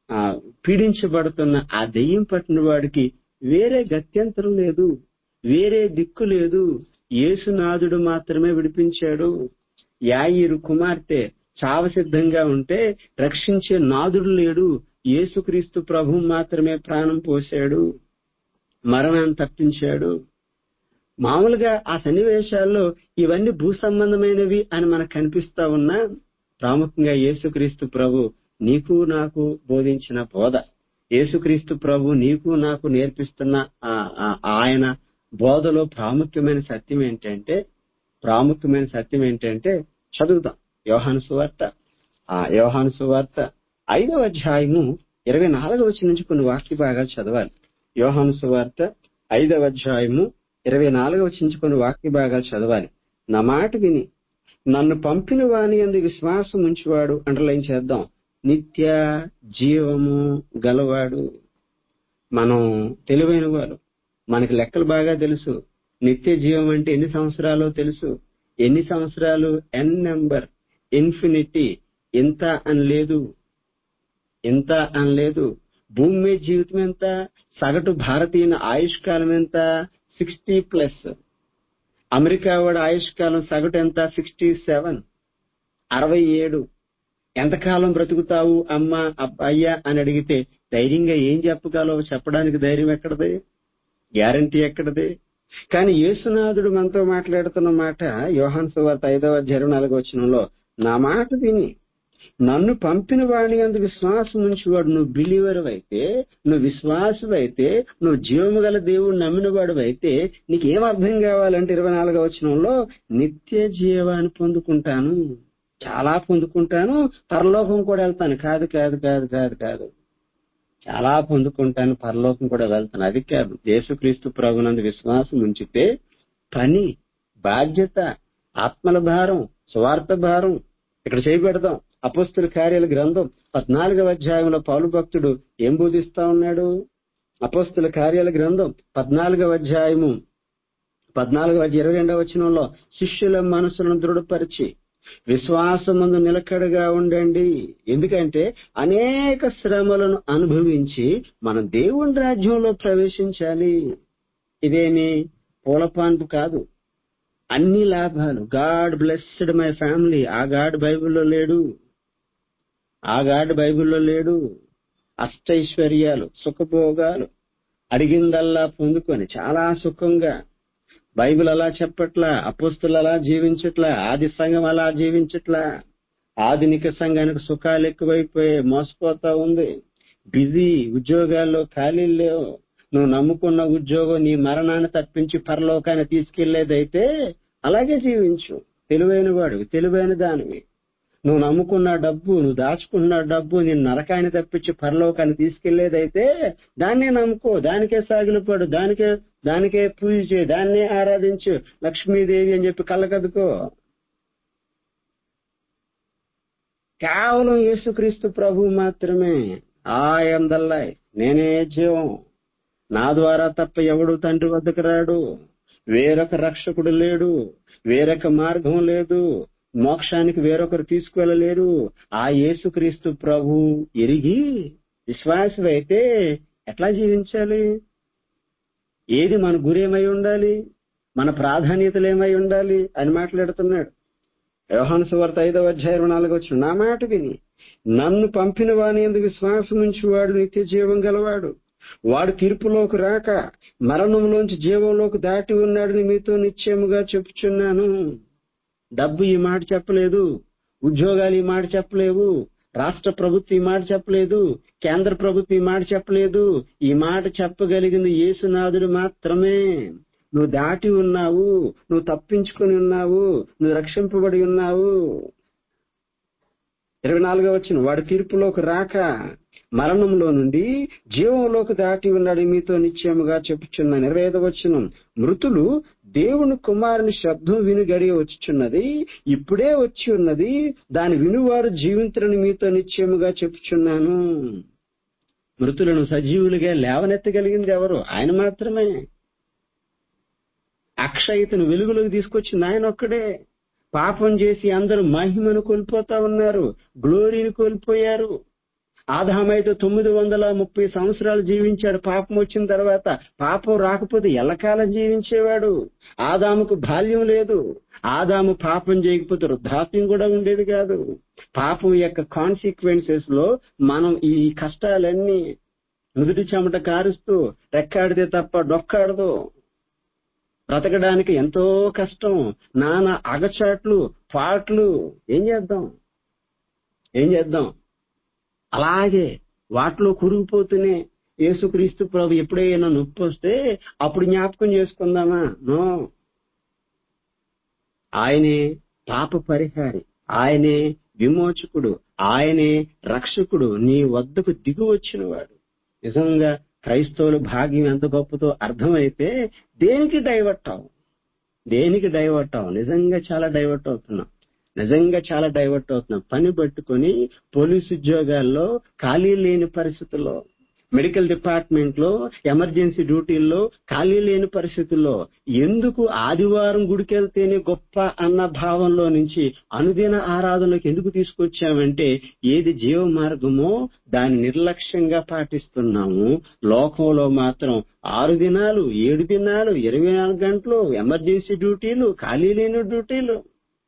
ఆ పీడించబడుతున్న ఆ దెయ్యం పట్టిన వాడికి వేరే గత్యంతరం లేదు వేరే దిక్కు లేదు యేసునాథుడు మాత్రమే విడిపించాడు యాయిరు కుమార్తె చావ సిద్ధంగా ఉంటే రక్షించే నాదుడు లేడు యేసుక్రీస్తు ప్రభు మాత్రమే ప్రాణం పోశాడు మరణాన్ని తప్పించాడు మామూలుగా ఆ సన్నివేశాల్లో ఇవన్నీ భూ సంబంధమైనవి అని మనకు కనిపిస్తా ఉన్నా ప్రాముఖ్యంగా యేసుక్రీస్తు ప్రభు నీకు నాకు బోధించిన బోధ యేసుక్రీస్తు ప్రభు నీకు నాకు నేర్పిస్తున్న ఆ- ఆ- ఆయన బోధలో ప్రాముఖ్యమైన సత్యం ఏంటంటే ప్రాముఖ్యమైన సత్యం ఏంటంటే చదువుతాం యోహాను సువార్త ఆ యోహాను సువార్త ఐదవ అధ్యాయము ఇరవై నాలుగవ వచ్చి నుంచి కొన్ని వాక్య భాగాలు చదవాలి యోహాను సువార్త ఐదవ అధ్యాయము ఇరవై నాలుగవ వచ్చి నుంచి కొన్ని వాక్య భాగాలు చదవాలి నా మాట విని నన్ను పంపిన వాని అందు విశ్వాసం ఉంచువాడు అండర్లైన్ చేద్దాం నిత్య జీవము గలవాడు మనం తెలివైన వారు మనకి లెక్కలు బాగా తెలుసు నిత్య జీవం అంటే ఎన్ని సంవత్సరాలు తెలుసు ఎన్ని సంవత్సరాలు ఎన్ నెంబర్ ఇన్ఫినిటీ ఇంత అని లేదు ఇంత అని లేదు భూమి మీద జీవితం ఎంత సగటు భారతీయ ఆయుష్కాలం ఎంత సిక్స్టీ ప్లస్ అమెరికా వాడి ఆయుష్కాలం సగటు ఎంత సిక్స్టీ సెవెన్ అరవై ఏడు ఎంతకాలం బ్రతుకుతావు అమ్మా అబ్బ- అయ్యా అని అడిగితే ధైర్యంగా ఏం చెప్పగలవు చెప్పడానికి ధైర్యం ఎక్కడది గ్యారంటీ ఎక్కడది కానీ యేసునాథుడు మనతో మాట్లాడుతున్న మాట యోహాన్ సువార్త ఐదవ అధ్యాయం నాలుగో వచనంలో నా మాట విని నన్ను పంపిన వాడిని అందు విశ్వాసం నుంచి వాడు నువ్వు బిలీవర్ అయితే నువ్వు విశ్వాసం అయితే నువ్వు జీవము గల దేవుడు నమ్మిన వాడు అయితే నీకేం అర్థం కావాలంటే ఇరవై నాలుగో వచనంలో నిత్య జీవాన్ని పొందుకుంటాను చాలా పొందుకుంటాను పరలోకం కూడా వెళ్తాను కాదు కాదు కాదు కాదు కాదు చాలా పొందుకుంటాను పరలోకం కూడా వెళ్తాను అది కాదు యేసుక్రీస్తు ప్రభునందు విశ్వాసం ఉంచితే పని బాధ్యత ఆత్మల భారం స్వార్థ భారం ఇక్కడ చేయబెడదాం అపస్తుల కార్యాల గ్రంథం పద్నాలుగవ అధ్యాయంలో పౌలు భక్తుడు ఏం బోధిస్తా ఉన్నాడు అపస్తుల కార్యాల గ్రంథం పద్నాలుగవ అధ్యాయము పద్నాలుగవ అధ్యాయం ఇరవై రెండవ వచనంలో శిష్యుల మనసులను దృఢపరిచి విశ్వాసమందు నిలకడగా ఉండండి ఎందుకంటే అనేక శ్రమలను అనుభవించి మనం దేవుని రాజ్యంలో ప్రవేశించాలి ఇదేమి పూలపాన్పు కాదు అన్ని లాభాలు గాడ్ బ్లెస్డ్ మై ఫ్యామిలీ ఆ గాడ్ బైబిల్లో లేడు ఆ గాడ్ బైబిల్లో లేడు అష్టైశ్వర్యాలు సుఖభోగాలు అడిగిందల్లా పొందుకొని చాలా సుఖంగా బైబిల్ అలా చెప్పట్లా అపోస్తులు అలా జీవించట్లా ఆది సంఘం అలా జీవించట్లా ఆధునిక సంఘానికి సుఖాలు ఎక్కువైపోయి మోసపోతా ఉంది బిజీ ఉద్యోగాల్లో ఖాళీలు లేవు నువ్వు నమ్ముకున్న ఉద్యోగం నీ మరణాన్ని తప్పించి పరలోకాన్ని తీసుకెళ్లేదైతే అలాగే జీవించు తెలివైన వాడు తెలివైన దానివి నువ్వు నమ్ముకున్న డబ్బు నువ్వు దాచుకున్న డబ్బు నేను నరకాన్ని తప్పించి పరలోకాన్ని తీసుకెళ్లేదైతే దాన్నే నమ్ముకో దానికే సాగిలపడు దానికే దానికే పూజ చేయి దాన్నే ఆరాధించు లక్ష్మీదేవి అని చెప్పి కళ్ళకద్దుకో కేవలం యేసుక్రీస్తు ప్రభు మాత్రమే ఆయం ద లైఫ్ నేనే జీవం నా ద్వారా తప్ప ఎవడు తండ్రి వద్దకు రాడు వేరొక రక్షకుడు లేడు వేరొక మార్గం లేదు మోక్షానికి వేరొకరు తీసుకువెళ్ళలేరు ఆ యేసుక్రీస్తు ప్రభు ఎరిగి విశ్వాసమైతే ఎట్లా జీవించాలి ఏది మన గురేమై ఉండాలి మన ప్రాధాన్యతలు ఏమై ఉండాలి అని మాట్లాడుతున్నాడు యోహాను సువార్త ఐదవ అధ్యాయం నాలుగు వచ్చిన నా మాట విని నన్ను పంపిన వాని ఎందుకు విశ్వాసం నుంచి వాడు నిత్య జీవం గలవాడు వాడు తీర్పులోకి రాక మరణంలోంచి జీవంలోకి దాటి ఉన్నాడని మీతో నిశ్చయముగా చెప్పుచున్నాను డబ్బు ఈ మాట చెప్పలేదు ఉద్యోగాలు ఈ మాట చెప్పలేవు రాష్ట్ర ప్రభుత్వం ఈ మాట చెప్పలేదు కేంద్ర ప్రభుత్వం ఈ మాట చెప్పలేదు ఈ మాట చెప్పగలిగింది యేసునాథుడు మాత్రమే నువ్వు దాటి ఉన్నావు నువ్వు తప్పించుకొని ఉన్నావు నువ్వు రక్షింపబడి ఉన్నావు ఇరవై నాలుగో వచ్చిన వాడు తీర్పులోకి రాక మరణంలో నుండి జీవంలోకి దాటి ఉన్నాడు మీతో నిశ్చయముగా చెప్పుచున్నాను ఇరవై ఐదో వచ్చిన మృతులు దేవుని కుమారుని శబ్దం విని గడియ వచ్చుచున్నది ఇప్పుడే వచ్చి ఉన్నది దాని వినువారు జీవింతులని మీతో నిశ్చయముగా చెప్పుచున్నాను మృతులను సజీవులుగా లేవనెత్తగలిగింది ఎవరు ఆయన మాత్రమే అక్షయతను వెలుగులోకి తీసుకొచ్చింది ఆయన ఒక్కడే పాపం చేసి అందరూ మహిమను కోల్పోతా ఉన్నారు గ్లోరీని కోల్పోయారు ఆదామైతే తొమ్మిది వందల ముప్పై సంవత్సరాలు జీవించాడు పాపం వచ్చిన తర్వాత పాపం రాకపోతే ఎల్లకాలం జీవించేవాడు ఆదాముకు బాల్యం లేదు ఆదాము పాపం చేయకపోతే వృద్ధాప్యం కూడా ఉండేది కాదు పాపం యొక్క కాన్సిక్వెన్సెస్ లో మనం ఈ కష్టాలన్నీ నుదుటి చెమట కారుస్తూ రెక్కాడితే తప్ప డొక్కాడదు బ్రతకడానికి ఎంతో కష్టం నానా అగచాట్లు పాట్లు ఏం చేద్దాం ఏం చేద్దాం అలాగే వాటిలో కురిగిపోతూనే యేసుక్రీస్తు ప్రభు ఎప్పుడైనా నొప్పి వస్తే అప్పుడు జ్ఞాపకం చేసుకుందామా నో ఆయనే పాప పరిహారి ఆయనే విమోచకుడు ఆయనే రక్షకుడు నీ వద్దకు దిగు వచ్చినవాడు నిజంగా క్రైస్తవుల భాగ్యం ఎంత గొప్పతో అర్థమైతే దేనికి డైవర్ట్ అవు దేనికి డైవర్ట్ అవు నిజంగా చాలా డైవర్ట్ అవుతున్నాం నిజంగా చాలా డైవర్ట్ అవుతున్నాం పని పట్టుకొని పోలీసు ఉద్యోగాల్లో ఖాళీ లేని పరిస్థితుల్లో మెడికల్ డిపార్ట్మెంట్ లో ఎమర్జెన్సీ డ్యూటీల్లో ఖాళీ లేని పరిస్థితుల్లో ఎందుకు ఆదివారం గుడికెళ్తేనే గొప్ప అన్న భావంలో నుంచి అనుదిన ఆరాధనలకు ఎందుకు తీసుకొచ్చామంటే ఏది జీవ మార్గమో దాన్ని నిర్లక్ష్యంగా పాటిస్తున్నాము లోకంలో మాత్రం ఆరు దినాలు ఏడు దినాలు ఇరవై నాలుగు గంటలు ఎమర్జెన్సీ డ్యూటీలు ఖాళీ లేని డ్యూటీలు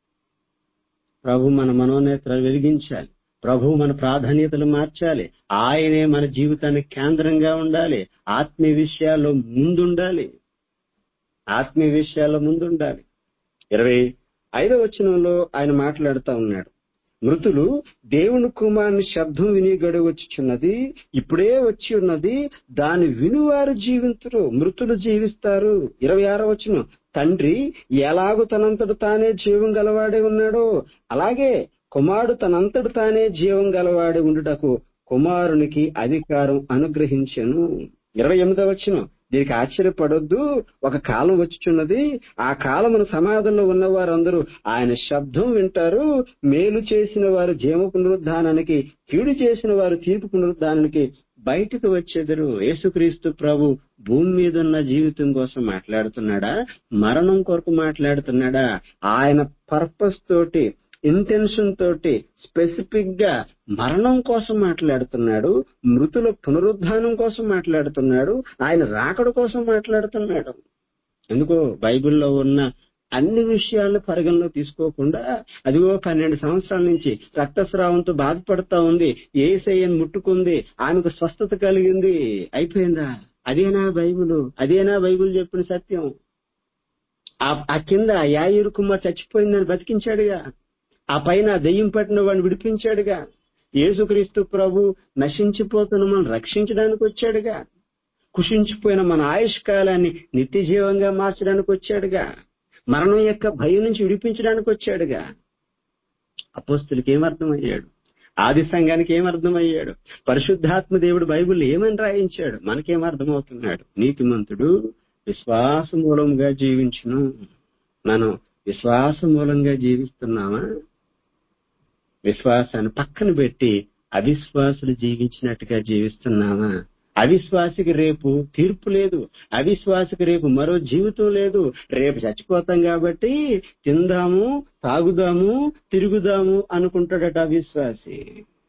ప్రభు మన మనోనేత్రాలు వెలిగించాలి ప్రభు మన ప్రాధాన్యతలు మార్చాలి ఆయనే మన జీవితానికి కేంద్రంగా ఉండాలి ఆత్మీయ విషయాల్లో ముందుండాలి ఆత్మీయ విషయాల్లో ముందుండాలి ఇరవై ఐదవ వచనంలో ఆయన మాట్లాడుతూ ఉన్నాడు మృతులు దేవుని కుమారుని శబ్దం విని గడవచ్చుచున్నది ఇప్పుడే వచ్చి ఉన్నది దాని వినువారు జీవించరు మృతులు జీవిస్తారు ఇరవై ఆరో వచనం తండ్రి ఎలాగూ తనంతడు తానే జీవం గలవాడే ఉన్నాడో అలాగే కుమారుడు తనంతడు తానే జీవం గలవాడి ఉండుటకు కుమారునికి అధికారం అనుగ్రహించెను ఇరవై ఎనిమిదవ వచనం దీనికి ఆశ్చర్యపడొద్దు ఒక కాలం వచ్చుచున్నది ఆ కాలమున సమాధంలో ఉన్న వారందరూ ఆయన శబ్దం వింటారు మేలు చేసిన వారు జీవ పునరుద్ధానానికి కీడు చేసిన వారు తీర్పు పునరుద్ధానానికి బయటకు వచ్చేదరు యేసుక్రీస్తు ప్రభు భూమి మీద ఉన్న జీవితం కోసం మాట్లాడుతున్నాడా మరణం కొరకు మాట్లాడుతున్నాడా ఆయన పర్పస్ తోటి ఇంటెన్షన్ తోటి స్పెసిఫిక్ గా మరణం కోసం మాట్లాడుతున్నాడు మృతుల పునరుద్ధానం కోసం మాట్లాడుతున్నాడు ఆయన రాకడ కోసం మాట్లాడుతున్నాడు ఎందుకో బైబిల్లో ఉన్న అన్ని విషయాలను పరిగణలో తీసుకోకుండా అదిగో పన్నెండు సంవత్సరాల నుంచి రక్తస్రావంతో బాధపడతా ఉంది ఏసయ్యను ముట్టుకుంది ఆమెకు స్వస్థత కలిగింది అయిపోయిందా అదేనా బైబిల్ అదేనా బైబిల్ చెప్పిన సత్యం ఆ కింద యాయూరు కుమార్ చచ్చిపోయిందని బతికించాడుగా ఆ పైన దెయ్యం పట్టిన వాడిని విడిపించాడుగా యేసుక్రీస్తు ప్రభు నశించిపోతున్న మనం రక్షించడానికి వచ్చాడుగా కుషించిపోయిన మన ఆయుష్ కాలాన్ని నిత్య జీవంగా మార్చడానికి వచ్చాడుగా మరణం యొక్క భయం నుంచి విడిపించడానికి వచ్చాడుగా అపోస్తులకి ఏమర్థమయ్యాడు ఆది సంఘానికి ఏమర్థమయ్యాడు పరిశుద్ధాత్మ దేవుడు బైబిల్ ఏమని రాయించాడు మనకేం అర్థమవుతున్నాడు నీతిమంతుడు విశ్వాస మూలంగా జీవించును మనం విశ్వాస మూలంగా జీవిస్తున్నామా విశ్వాసాన్ని పక్కన పెట్టి అవిశ్వాసులు జీవించినట్టుగా జీవిస్తున్నామా అవిశ్వాసికి రేపు తీర్పు లేదు అవిశ్వాసికి రేపు మరో జీవితం లేదు రేపు చచ్చిపోతాం కాబట్టి తిందాము తాగుదాము తిరుగుదాము అనుకుంటాడట అవిశ్వాసి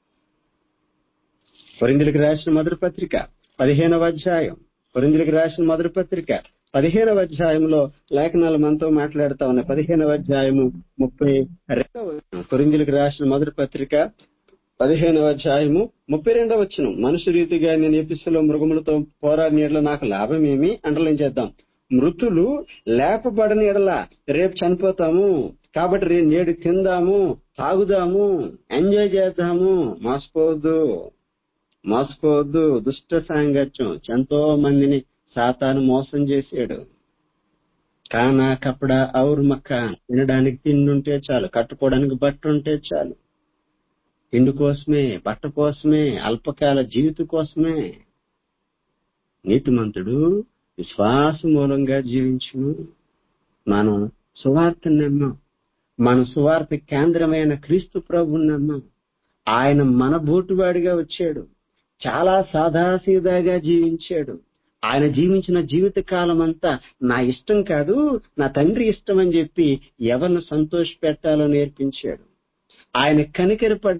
కొరిందులకు రాసిన మొదటి పత్రిక పదిహేనవ అధ్యాయం కొరిందులకు రాసిన మొదటి పత్రిక పదిహేనవ అధ్యాయంలో లేఖనాలు మనతో మాట్లాడుతా ఉన్నాయి పదిహేనవ అధ్యాయము ముప్పై రెండవ కొరిందులకు రాసిన మొదటి పత్రిక పదిహేనవ అధ్యాయము ముప్పై రెండవ వచ్చిన మనుషు రీతిగా నేను ఎపిసలో మృగములతో పోరాడిన ఎడల నాకు లాభం ఏమి అండర్లైన్ చేద్దాం మృతులు లేపబడని ఎడల రేపు చనిపోతాము కాబట్టి రేపు నేడు తిందాము తాగుదాము ఎంజాయ్ చేద్దాము మోసపోవద్దు మోసపోవద్దు దుష్ట సాంగత్యం ఎంతో మందిని సాతాను మోసం చేశాడు కానా కపడ ఔర్ మక్క తినడానికి తిండుంటే చాలు కట్టుకోవడానికి బట్ట ఉంటే చాలు తిండి కోసమే బట్ట కోసమే అల్పకాల జీవితం కోసమే నీతిమంతుడు విశ్వాస మూలంగా జీవించును మనం సువార్త నమ్మాం మన సువార్త కేంద్రమైన క్రీస్తు ప్రభు నమ్మాం ఆయన మన బోటువాడిగా వచ్చాడు చాలా సాదాసీదాగా జీవించాడు ఆయన జీవించిన జీవిత కాలం అంతా నా ఇష్టం కాదు నా తండ్రి ఇష్టం అని చెప్పి ఎవరిని సంతోష పెట్టాలో నేర్పించాడు ఆయన కనికరపడ్డాడు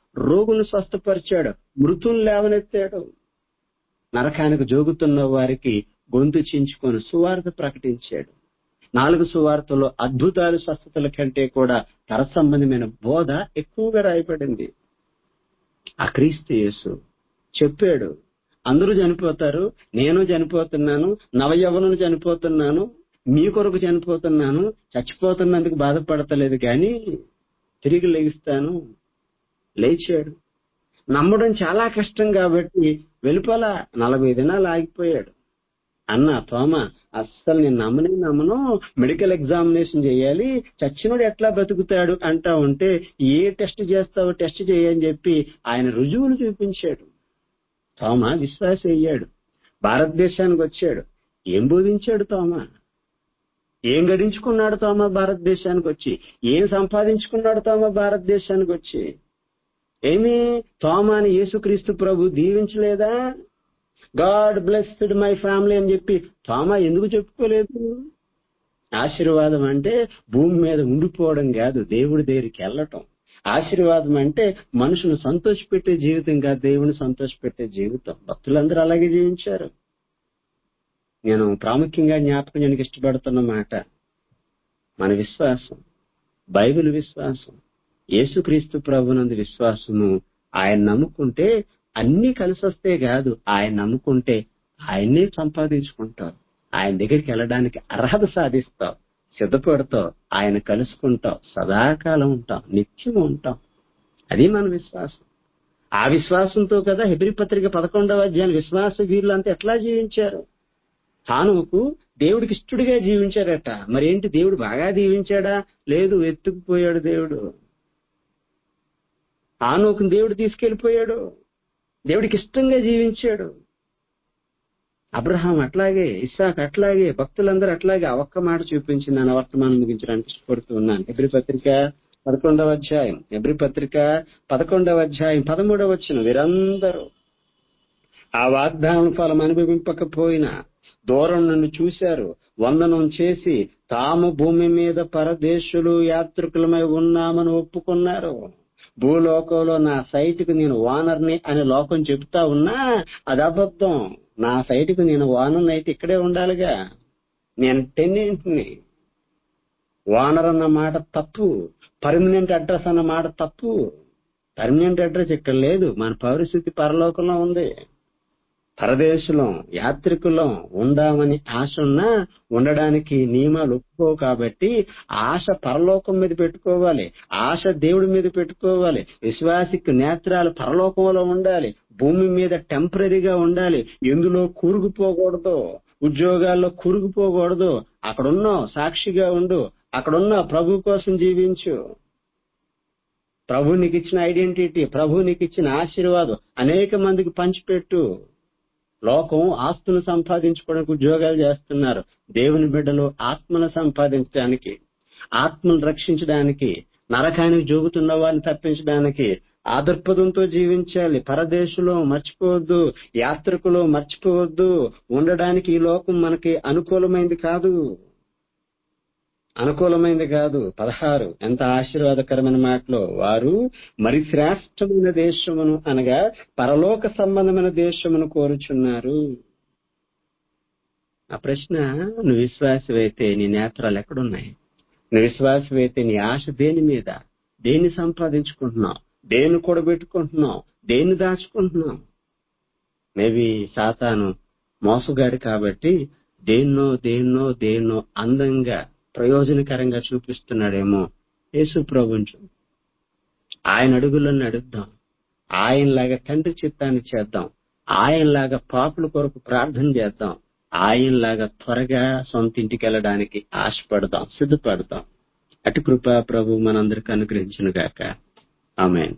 రోగులను స్వస్థపరిచాడు మృతులు లేవనెత్తాడు నరకానికి జోగుతున్న వారికి గొంతు చించుకొని సువార్త ప్రకటించాడు నాలుగు సువార్తలో అద్భుతాలు స్వస్థతల కంటే కూడా తర సంబంధమైన బోధ ఎక్కువగా రాయబడింది ఆ క్రీస్తు యేసు చెప్పాడు అందరూ చనిపోతారు నేను చనిపోతున్నాను నవయవనులు చనిపోతున్నాను మీ కొరకు చనిపోతున్నాను చచ్చిపోతున్నందుకు బాధపడతలేదు కానీ తిరిగి లేగిస్తాను లేచాడు నమ్మడం చాలా కష్టం కాబట్టి వెలుపల నలభై దినాలు ఆగిపోయాడు అన్న తోమ అస్సలు నేను నమ్మనే నమ్మను మెడికల్ ఎగ్జామినేషన్ చేయాలి చచ్చినోడు ఎట్లా బతుకుతాడు అంటా ఉంటే ఏ టెస్ట్ చేస్తావో టెస్ట్ చేయని చెప్పి ఆయన రుజువులు చూపించాడు తోమ విశ్వాస అయ్యాడు భారతదేశానికి వచ్చాడు ఏం బోధించాడు తోమ ఏం గడించుకున్నాడు తోమ భారతదేశానికి వచ్చి ఏం సంపాదించుకున్నాడు తోమ భారతదేశానికి వచ్చి ఏమి తోమాని యేసుక్రీస్తు ప్రభు దీవించలేదా గాడ్ బ్లెస్డ్ మై ఫ్యామిలీ అని చెప్పి తోమా ఎందుకు చెప్పుకోలేదు ఆశీర్వాదం అంటే భూమి మీద ఉండిపోవడం కాదు దేవుడి దగ్గరికి వెళ్ళటం ఆశీర్వాదం అంటే మనుషులు సంతోషపెట్టే జీవితం కాదు దేవుని సంతోషపెట్టే జీవితం భక్తులందరూ అలాగే జీవించారు నేను ప్రాముఖ్యంగా జ్ఞాపకం చేయడానికి ఇష్టపడుతున్న మాట మన విశ్వాసం బైబిల్ విశ్వాసం యేసుక్రీస్తు ప్రభునందు విశ్వాసము ఆయన నమ్ముకుంటే అన్ని కలిసి వస్తే కాదు ఆయన నమ్ముకుంటే ఆయన్నే సంపాదించుకుంటావు ఆయన దగ్గరికి వెళ్ళడానికి అర్హత సాధిస్తావు సిద్ధపడతావు ఆయన కలుసుకుంటావు సదాకాలం ఉంటాం నిత్యం ఉంటాం అది మన విశ్వాసం ఆ విశ్వాసంతో కదా హెబ్రి పత్రిక పదకొండవ అధ్యాయం విశ్వాస వీరులంతా ఎట్లా జీవించారు హానుకు దేవుడికి ఇష్టడిగా జీవించారట మరేంటి దేవుడు బాగా దీవించాడా లేదు ఎత్తుకుపోయాడు దేవుడు హానుకుని దేవుడు తీసుకెళ్లిపోయాడు దేవుడికి ఇష్టంగా జీవించాడు అబ్రహాం అట్లాగే ఇస్సాక్ అట్లాగే భక్తులందరూ అట్లాగే ఆ ఒక్క మాట చూపించి నన్ను వర్తమానం ముగించడానికి ఇష్టపడుతూ ఉన్నాను ఎబ్రి పత్రిక పదకొండవ అధ్యాయం ఎబ్రి పత్రిక పదకొండవ అధ్యాయం పదమూడవ వచ్చిన వీరందరూ ఆ వాగ్దానం ఫలం అనుభవింపకపోయినా దూరం నుండి చూశారు వందనం చేసి తాము భూమి మీద పరదేశులు యాత్రికులమై ఉన్నామని ఒప్పుకున్నారు భూలోకంలో నా సైట్కు నేను ఓనర్ని అని లోకం చెప్తా ఉన్నా అది అబద్ధం నా సైట్కు నేను ఓనర్ అయితే ఇక్కడే ఉండాలిగా నేను టెనెంట్ని ఓనర్ అన్న మాట తప్పు పర్మనెంట్ అడ్రస్ అన్న మాట తప్పు పర్మనెంట్ అడ్రస్ ఇక్కడ లేదు మన పరిస్థితి పరలోకంలో ఉంది పరదేశులం యాత్రికులం ఉండామని ఆశ ఉన్నా ఉండడానికి నియమాలు ఒప్పుకోవు కాబట్టి ఆశ పరలోకం మీద పెట్టుకోవాలి ఆశ దేవుడి మీద పెట్టుకోవాలి విశ్వాసికి నేత్రాలు పరలోకంలో ఉండాలి భూమి మీద టెంపరీగా ఉండాలి ఎందులో కూరుకుపోకూడదు ఉద్యోగాల్లో కూరుకుపోకూడదు అక్కడున్నావు సాక్షిగా ఉండు అక్కడున్న ప్రభు కోసం జీవించు ప్రభు నీకు ఇచ్చిన ఐడెంటిటీ ప్రభు నీకు ఇచ్చిన ఆశీర్వాదం అనేక మందికి పంచిపెట్టు లోకం ఆస్తులు సంపాదించుకోవడానికి ఉద్యోగాలు చేస్తున్నారు దేవుని బిడ్డలు ఆత్మను సంపాదించడానికి ఆత్మను రక్షించడానికి నరకానికి జోగుతున్న వారిని తప్పించడానికి ఆదర్పదంతో జీవించాలి పరదేశంలో మర్చిపోవద్దు యాత్రికులు మర్చిపోవద్దు ఉండడానికి ఈ లోకం మనకి అనుకూలమైంది కాదు అనుకూలమైంది కాదు పదహారు ఎంత ఆశీర్వాదకరమైన మాటలో వారు మరి శ్రేష్టమైన దేశమును అనగా పరలోక సంబంధమైన దేశమును కోరుచున్నారు ఆ ప్రశ్న నువ్వు విశ్వాసమైతే నీ నేత్రాలు ఎక్కడున్నాయి నువ్వు విశ్వాసమైతే నీ ఆశ దేని మీద దేన్ని సంపాదించుకుంటున్నావు దేన్ని కూడబెట్టుకుంటున్నావు దేన్ని దాచుకుంటున్నావు మేబీ సాతాను మోసగాడు కాబట్టి దేన్నో దేన్నో దేన్నో అందంగా ప్రయోజనకరంగా చూపిస్తున్నాడేమో యేసు ప్రభుంచు ఆయన అడుగులను నడుద్దాం ఆయనలాగా తండ్రి చిత్తాన్ని చేద్దాం ఆయనలాగా పాపుల కొరకు ప్రార్థన చేద్దాం ఆయనలాగా త్వరగా సొంత ఇంటికి వెళ్ళడానికి ఆశపడదాం సిద్ధపడదాం అటు కృప ప్రభు మనందరికి అనుగ్రహించును గాక ఆమెన్